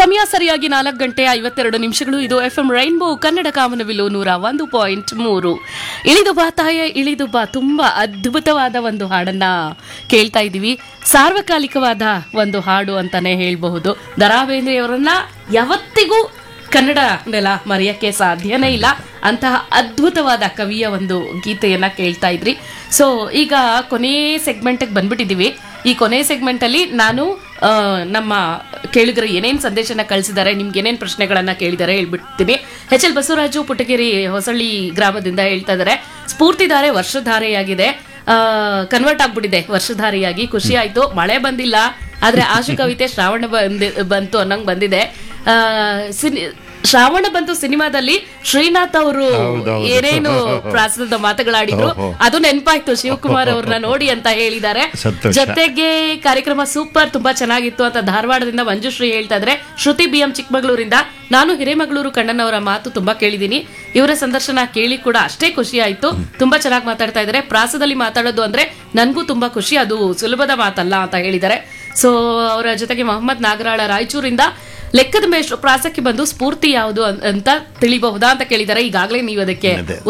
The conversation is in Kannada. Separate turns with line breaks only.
ಸಮಯ ಸರಿಯಾಗಿ ನಾಲ್ಕು ಗಂಟೆ ಐವತ್ತೆರಡು ನಿಮಿಷಗಳು ಇದು ಎಫ್ ಎಂ ರೈನ್ಬೋ ಕನ್ನಡ ಕಾಮನವಿಲು ನೂರ ಒಂದು ಪಾಯಿಂಟ್ ಮೂರು ಇಳಿದು ಬಾ ತಾಯ ಇಳಿದು ಬಾ ತುಂಬಾ ಅದ್ಭುತವಾದ ಒಂದು ಹಾಡನ್ನ ಕೇಳ್ತಾ ಇದ್ದೀವಿ ಸಾರ್ವಕಾಲಿಕವಾದ ಒಂದು ಹಾಡು ಅಂತಾನೆ ಹೇಳ್ಬಹುದು ದರಾ ಬೇಂದ್ರೆಯವರನ್ನ ಯಾವತ್ತಿಗೂ ಕನ್ನಡ ನೆಲ ಮರೆಯಕ್ಕೆ ಸಾಧ್ಯನೇ ಇಲ್ಲ ಅಂತಹ ಅದ್ಭುತವಾದ ಕವಿಯ ಒಂದು ಗೀತೆಯನ್ನ ಕೇಳ್ತಾ ಇದ್ರಿ ಸೊ ಈಗ ಕೊನೆ ಸೆಗ್ಮೆಂಟ್ಗೆ ಬಂದ್ಬಿಟ್ಟಿದೀವಿ ಈ ಕೊನೆ ಸೆಗ್ಮೆಂಟ್ ಅಲ್ಲಿ ನಾನು ಆ, ನಮ್ಮ ಕೇಳಿಗರು ಏನೇನ್ ಸಂದೇಶನ ಕಳಿಸಿದ್ದಾರೆ ನಿಮ್ಗೆ ಏನೇನ್ ಪ್ರಶ್ನೆಗಳನ್ನ ಕೇಳಿದ್ದಾರೆ ಹೇಳ್ಬಿಡ್ತೀನಿ ಎಚ್ ಎಲ್ ಬಸವರಾಜು ಪುಟಗೇರಿ ಹೊಸಳ್ಳಿ ಗ್ರಾಮದಿಂದ ಹೇಳ್ತಾ ಇದ್ದಾರೆ ಸ್ಫೂರ್ತಿಧಾರೆ ವರ್ಷಧಾರೆಯಾಗಿದೆ ಕನ್ವರ್ಟ್ ಆಗ್ಬಿಟ್ಟಿದೆ ವರ್ಷಧಾರಿಯಾಗಿ ಖುಷಿ ಆಯ್ತು ಮಳೆ ಬಂದಿಲ್ಲ ಆದ್ರೆ ಆಶು ಕವಿತೆ ಶ್ರಾವಣ ಬಂದಿ ಬಂತು ಅನ್ನಂಗ್ ಬಂದಿದೆ ಆ, ಸಿನಿ- ಶ್ರಾವಣ ಬಂತು ಸಿನಿಮಾದಲ್ಲಿ ಶ್ರೀನಾಥ್ ಅವರು
ಹೌದೌದು.
ಏನೇನು ಪ್ರಾಸದ ಮಾತುಗಳಾಡಿದ್ರು
ಓಹೋ.
ಅದು ನೆನಪಾಯ್ತು ಶಿವಕುಮಾರ್ ಅವ್ರನ್ನ ನೋಡಿ ಅಂತ ಹೇಳಿದ್ದಾರೆ
ಸಂತೋಷ.
ಜೊತೆಗೆ ಕಾರ್ಯಕ್ರಮ ಸೂಪರ್ ತುಂಬಾ ಚೆನ್ನಾಗಿತ್ತು ಅಂತ ಧಾರವಾಡದಿಂದ ಮಂಜುಶ್ರೀ ಹೇಳ್ತಾ ಇದ್ರೆ ಶ್ರುತಿ ಬಿ ಎಂ ಚಿಕ್ಕಮಗಳೂರಿಂದ ನಾನು ಹಿರೇಮಗಳೂರು ಕಣ್ಣನವರ ಮಾತು ತುಂಬಾ ಕೇಳಿದೀನಿ ಇವರ ಸಂದರ್ಶನ ಕೇಳಿ ಕೂಡ ಅಷ್ಟೇ ಖುಷಿ ಆಯ್ತು ತುಂಬಾ ಚೆನ್ನಾಗಿ ಮಾತಾಡ್ತಾ ಇದ್ದಾರೆ ಪ್ರಾಸದಲ್ಲಿ ಮಾತಾಡೋದು ಅಂದ್ರೆ ನನ್ಗೂ ತುಂಬಾ ಖುಷಿ ಅದು ಸುಲಭದ ಮಾತಲ್ಲ ಅಂತ ಹೇಳಿದ್ದಾರೆ ಸೊ ಅವರ ಜೊತೆಗೆ ಮೊಹಮ್ಮದ್ ನಾಗರಾಳ ರಾಯಚೂರಿಂದ ಲೆಕ್ಕದ ಮೇಷ್ಟ್ರು ಪ್ರಾಸಕ್ಕೆ ಬಂದು ಸ್ಫೂರ್ತಿ ಯಾವುದು ಅನ್- ಅಂತ ತಿಳಿಬಹುದಾ ಅಂತ ಕೇಳಿದ್ದಾರೆ ಈಗಾಗಲೇ ನೀವು ಅದಕ್ಕೆ
ಅದೇ.